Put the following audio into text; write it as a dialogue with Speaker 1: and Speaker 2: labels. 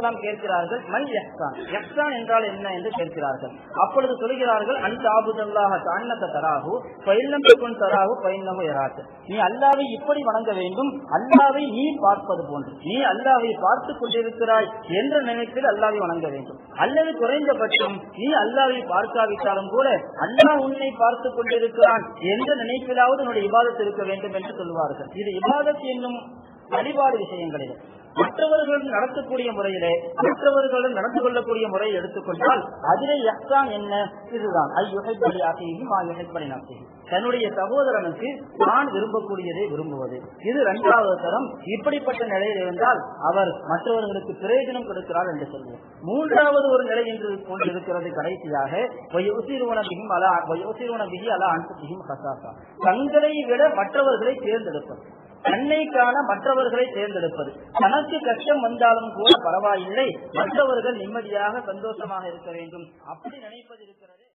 Speaker 1: அலிஸ்லாம் கேட்கிறார்கள் மல் எஹ்சான் எஹ்சான் என்றால் என்ன என்று கேட்கிறார்கள் அப்பொழுது சொல்கிறார்கள் அந்த ஆபுதல்லாஹ அன்னத தராகு பயிலம் பெக்குன் தராகு பயின்னமு எராத்து நீ அல்லாவை இப்படி வணங்க வேண்டும் அல்லாவை நீ பார்ப்பது போன்று நீ அல்லாவை பார்த்துக் கொண்டிருக்கிறாய் என்ற நினைப்பில் அல்லாவை வணங்க வேண்டும் அல்லது குறைந்தபட்சம் நீ அல்லாவை பார்க்காவிட்டாலும் கூட அல்லாஹ் உன்னை பார்த்துக் கொண்டிருக்கிறான் என்ற நினைப்பிலாவது உன்னுடைய இபாதத் இருக்க வேண்டும் என்று சொல்வார்கள் இது இபாதத் என்னும் வழிபாடு விஷயங்களில் மற்றவர்கள் நடத்தக்கூடிய முறையிலே மற்றவர்களுடன் நடந்து கொள்ளக்கூடிய முறையை எடுத்துக்கொண்டால் அதிலே எக்ஸான் என்ன இதுதான் ஐயுகைப்படி ஆசையும் ஆயுகைப்படி நாசையும் தன்னுடைய சகோதரனுக்கு தான் விரும்பக்கூடியதை விரும்புவது இது இரண்டாவது தரம் இப்படிப்பட்ட நிலையில் இருந்தால் அவர் மற்றவர்களுக்கு பிரயோஜனம் கொடுக்கிறார் என்று சொல்வோம் மூன்றாவது ஒரு நிலை என்று கொண்டிருக்கிறது கடைசியாக வயோசிறுவனபிகும் அலா வயோசிறுவனபிகி அலா அன்புபிகும் ஹசாசா தங்களை விட மற்றவர்களை தேர்ந்தெடுப்பது தன்னை காண மற்றவர்களை தேர்ந்தெடுப்பது தனக்கு கஷ்டம் வந்தாலும் கூட பரவாயில்லை மற்றவர்கள் நிம்மதியாக சந்தோஷமாக இருக்க வேண்டும் அப்படி நினைப்பது இருக்கிறது